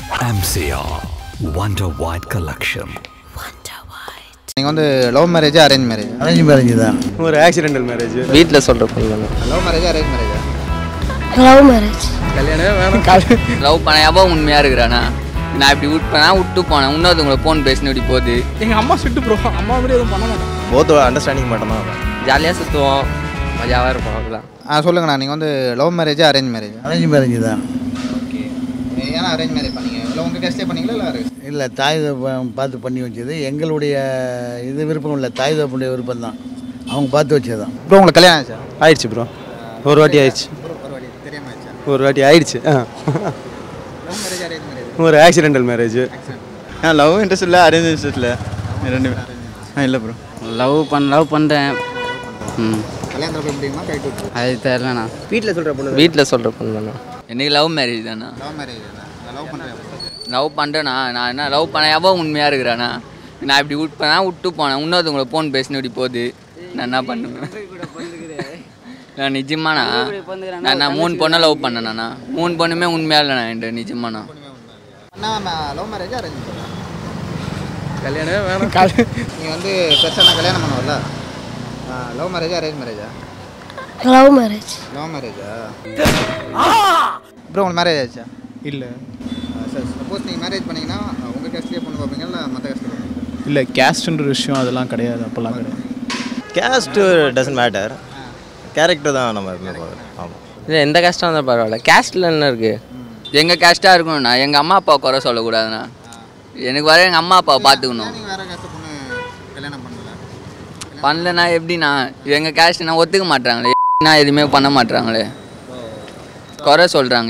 MCR Wonder White Collection. நீங்கள் வந்து love மேரேஜா அரேஞ்ச் மேரேஜ் அரேஞ்ச் மேரேஜ் தான் ஒரு ஆக்சிடென்டல் மேரேஜ் வீட்டில் சொல்கிற பொண்ணு லவ் மேரேஜா அரேஞ்ச் மேரேஜா லவ் மேரேஜ் கல்யாணமே வேணும் லவ் பண்ண எவ்வளோ உண்மையாக இருக்கிறானா நான் இப்படி விட்டுப்பேனா விட்டு போனேன் இன்னொருத்தவங்களை ஃபோன் பேசினு இப்படி போகுது எங்கள் அம்மா சுட்டு ப்ரோ அம்மா மாதிரி எதுவும் பண்ண மாட்டேன் போத் அண்டர்ஸ்டாண்டிங் மட்டும்தான் ஜாலியாக சுற்றுவோம் மஜாவாக இருப்போம் அவ்வளோதான் ஆ சொல்லுங்கண்ணா நீங்கள் வந்து லவ் மேரேஜா அரேஞ்ச் மேரேஜா அரேஞ்ச் மேரேஜ் தான் ஓகே ஏன்னா அரேஞ்ச் மேரேஜ் பண்ணீங்க இல்லை உங்கள் கஷ்டே பண்ணீங்களா இல்லை இல்லை தாய் தகப்பன் பார்த்து பண்ணி வச்சது எங்களுடைய இது விருப்பம் இல்லை தாய் தகப்பனுடைய விருப்பம் தான் அவங்க பார்த்து வச்சது தான் ப்ரோ உங்களுக்கு கல்யாணம் ஆச்சா ஆயிடுச்சு ப்ரோ ஒரு வாட்டி ஆயிடுச்சு தெரியாம ஆச்சா ஒரு வாட்டி ஆயிடுச்சு ஆ லவ் மேரேஜ் அரேஞ்ச் மேரேஜ் ஒரு ஆக்சிடென்டல் மேரேஜ் ஆ லவ் இன்ட்ரெஸ்ட் இல்லை அரேஞ்ச் இன்ட்ரெஸ்ட் இல்லை ரெண்டு ஆ இல்லை ப்ரோ லவ் பண்ண லவ் பண்ணுறேன் ம் கல்யாணத்தில் போய் முடியுமா கைட்டு விட்டு அது தெரிலண்ணா வீட்டில் சொல்கிற பொண்ணு வீட்டில் சொல்கிற பொண்ணு தானே எனக்கு லவ் மேரேஜ் தானே லவ் மேரேஜ் லவ் பண்ணுறேன் லவ் பண்ணுறேண்ணா நான் என்ன லவ் பண்ண எவ்வளோ உண்மையாக இருக்கிறானா நான் இப்படி விட்டுப்பேனா விட்டு போனேன் இன்னொருத்தவங்களை ஃபோன் பேசினு இப்படி போகுது நான் என்ன பண்ணுவேன் நான் நிஜமாண்ணா நான் நான் மூணு பொண்ணை லவ் பண்ணேண்ணா மூணு பொண்ணுமே உண்மையாக இல்லைண்ணா என்கிட்ட நிஜமாண்ணா அண்ணா லவ் மேரேஜா அரேஞ்ச் மேரேஜ் கல்யாணமே வேணும் நீங்கள் வந்து பெருசாக கல்யாணம் பண்ணுவோம்ல லவ் மேரேஜா அரேஞ்ச் மேரேஜா லவ் மேரேஜ் லவ் மேரேஜா ப்ரோ உங்களுக்கு மேரேஜ் ஆச்சா இல்லை சார் சப்போஸ் நீங்கள் மேரேஜ் பண்ணீங்கன்னா உங்கள் கஷ்டே பொண்ணு பார்ப்பீங்களா இல்லை மற்ற கஷ்டம் இல்லை கேஸ்ட்ன்ற விஷயம் அதெல்லாம் கிடையாது அப்போல்லாம் கிடையாது கேஸ்ட் டசன்ட் மேட்டர் கேரக்டர் தான் நம்ம எப்பவுமே பார்க்குறோம் ஆமாம் இல்லை எந்த கஷ்டம் இருந்தால் பரவாயில்ல கேஸ்ட்டில் என்ன இருக்குது எங்கள் கேஸ்ட்டாக இருக்கணும்ண்ணா எங்கள் அம்மா அப்பா குறை சொல்லக்கூடாதுண்ணா எனக்கு வர எங்கள் அம்மா அப்பாவை பார்த்துக்கணும் நீங்கள் வேறு கஷ்ட பொண்ணு கல்யாணம் பண்ணல பண்ணலனா எப்படிண்ணா எங்கள் கேஸ்ட்னா ஒத்துக்க மாட்றாங்களே நான் எதுவுமே பண்ண மாட்றாங்களே குறை சொல்கிறாங்க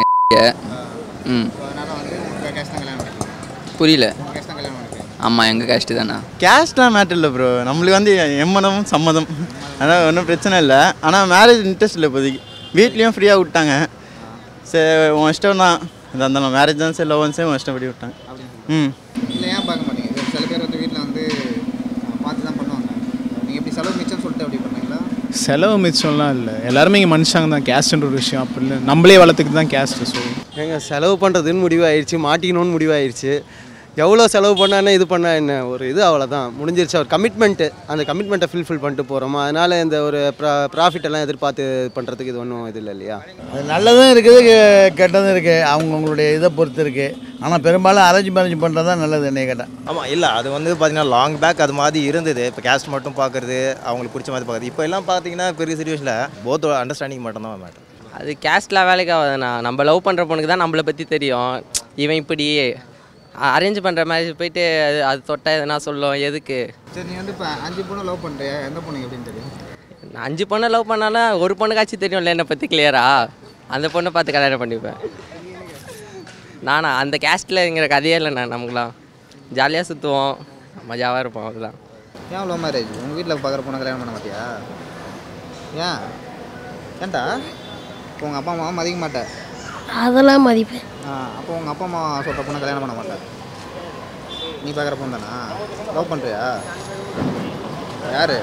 ம் அதனால் வந்து உங்கள் கேஷ் தான் கல்யாணம் பண்ணிக்கலாம் புரியல உங்கள் கேஷ் தான் கல்யாணம் பண்ணிக்கலாம் ஆமாம் எங்கள் கேஸ்ட்டு தானே கேஸ்ட்லாம் மேட்டர் இல்லை ப்ரோ நம்மளுக்கு வந்து எம்மதம் சம்மதம் அதான் ஒன்றும் பிரச்சனை இல்லை ஆனால் மேரேஜ் இன்ட்ரெஸ்ட் இல்லை இப்போதைக்கு வீட்லேயும் ஃப்ரீயாக விட்டாங்க சரி உன் இஷ்டம் தான் இதாக இருந்தாலும் மேரேஜ் தான் சரி லவ் சரி உன் இஷ்டப்படி விட்டாங்க ம் இல்லை ஏன் பார்க்க மாட்டீங்க இப்ப சில பேர் வந்து வீட்டில் வந்து அஹ், பார்த்து தான் பண்ணுவாங்க நீங்கள் எப்படி செலவு மிச்சம் சொல்லிட்டு அப்படி பண்ணீங்களா செலவு மிச்சம்லாம் இல்லை எல்லாருமே இங்கே மனுஷாங்க தான் கேஸ்ட்ன்ற ஒரு விஷயம் அப்படி இல்லை நம்மளே வளர்த்துக்கிட்டு தான் கேஸ்ட் ஸோ எங்க செலவு பண்ணுறதுன்னு முடிவாயிருச்சு மாட்டிக்கணும்னு முடிவாயிருச்சு எவ்வளோ செலவு பண்ணா என்ன இது பண்ணா என்ன ஒரு இது அவ்வளோதான் முடிஞ்சிருச்சு ஒரு கமிட்மெண்ட்டு அந்த கமிட்மெண்ட்டை ஃபுல்ஃபில் பண்ணிட்டு போகிறோமா அதனால் இந்த ஒரு ப்ரா ப்ராஃபிட் எல்லாம் எதிர்பார்த்து பண்ணுறதுக்கு இது ஒன்றும் இது இல்லை இல்லையா அது நல்லதும் இருக்குது கெ- கெட்டதும் இருக்குது அவங்கவுங்களுடைய இதை பொறுத்து இருக்குது ஆனால் பெரும்பாலும் அரேஞ்ச் மேரேஜ் பண்ணுறது தான் நல்லது என்னை கேட்டால் ஆமாம் இல்லை அது வந்து பார்த்தீங்கன்னா லாங் பேக் அது மாதிரி இருந்தது இப்போ கேஸ்ட் மட்டும் பார்க்குறது அவங்களுக்கு பிடிச்ச மாதிரி பார்க்குறது இப்போ எல்லாம் பார்த்தீங்கன்னா பெரிய சுச்சுவேஷனில் போத் அண்டர்ஸ்டாண்டிங் மட்டும் தான் மேட்டர் அது கேஸ்ட்லாம் வேலைக்கு ஆகாதுண்ணா நம்ம லவ் பண்ணுற பொண்ணுக்கு தான் நம்மளை பற்றி தெரியும் இவன் இப்படி அரேஞ்ச் பண்ணுற மாதிரி போயிட்டு அது அது தொட்டா எதுனா சொல்லும் எதுக்கு சரி நீ வந்து இப்போ அஞ்சு பொண்ணு லவ் பண்ணுறியா எந்த பொண்ணுங்க எப்படின்னு தெரியும் நான் அஞ்சு பொண்ணை லவ் பண்ணாலும் ஒரு பொண்ணுக்காச்சும் தெரியும்ல என்னை பற்றி கிளியரா அந்த பொண்ணை பார்த்து கல்யாணம் பண்ணிப்பேன் நானா அந்த கேஸ்ட்டில்ங்கிற கதையே இல்லைண்ணா நமக்குலாம் ஜாலியாக சுற்றுவோம் மஜாவாக இருப்போம் அவ்வளோதான் ஏன் லவ் மேரேஜ் உங்கள் வீட்டில் பார்க்குற பொண்ணை கல்யாணம் பண்ண மாட்டியா ஏன் ஏன்டா இப்போ உங்கள் அப்பா அம்மாவை மதிக்க மாட்டேன் அதெல்லாம் மதிப்பேன் ஆ அப்போ உங்கள் அப்பா அம்மா சொல்கிற பொண்ணை கல்யாணம் பண்ண மாட்டேன் நீ பார்க்குற பொண்ணு தானா லவ் பண்ணுறியா யார்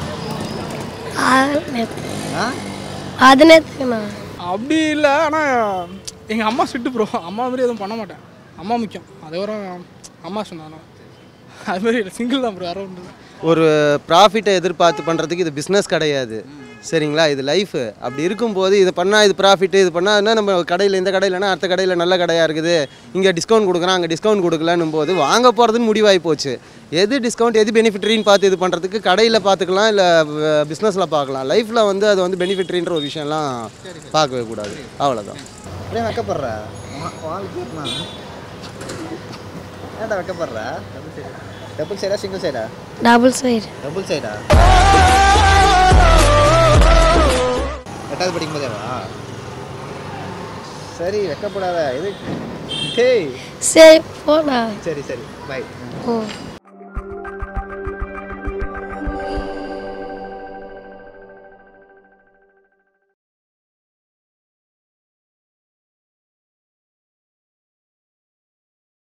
அது நேத்து ஆ அது நேத்துண்ணா அப்படி இல்லை ஆனால் எங்கள் அம்மா சுட்டு ப்ரோ அம்மா மாதிரி எதுவும் பண்ண மாட்டேன் அம்மா முக்கியம் அதே வர அம்மா சொன்னாலும் அது மாதிரி இல்லை சிங்கிள் தான் ப்ரோ யாரும் ஒன்று ஒரு ப்ராஃபிட்டை எதிர்பார்த்து பண்ணுறதுக்கு இது பிஸ்னஸ் கிடையாது சரிங்களா இது லைஃபு அப்படி இருக்கும்போது இது பண்ணால் இது ப்ராஃபிட்டு இது பண்ணால் என்ன நம்ம கடையில் இந்த கடையிலனா அடுத்த கடையில் நல்ல கடையாக இருக்குது இங்கே டிஸ்கவுண்ட் கொடுக்குறான் அங்கே டிஸ்கவுண்ட் கொடுக்கலன்னும் போது வாங்க போகிறதுன்னு முடிவாகி போச்சு எது டிஸ்கவுண்ட் எது பெனிஃபிட்ரின்னு பார்த்து இது பண்ணுறதுக்கு கடையில் பார்த்துக்கலாம் இல்லை பிஸ்னஸில் பார்க்கலாம் லைஃப்பில் வந்து அது வந்து பெனிஃபிட்ரின்ற ஒரு விஷயம்லாம் பார்க்கவே கூடாது அவ்வளோதான் அப்படியே வைக்கப்படுற வாழ் கேட்மா ஏன்டா வைக்கப்படுற டபுள் சைடா சிங்கிள் சைடா டபுள் சைடு டபுள் சைடா எட்டாவது படிக்கும் போதேவா சரி வைக்கப்படாத இது டேய் சரி போடா சரி சரி பை ம்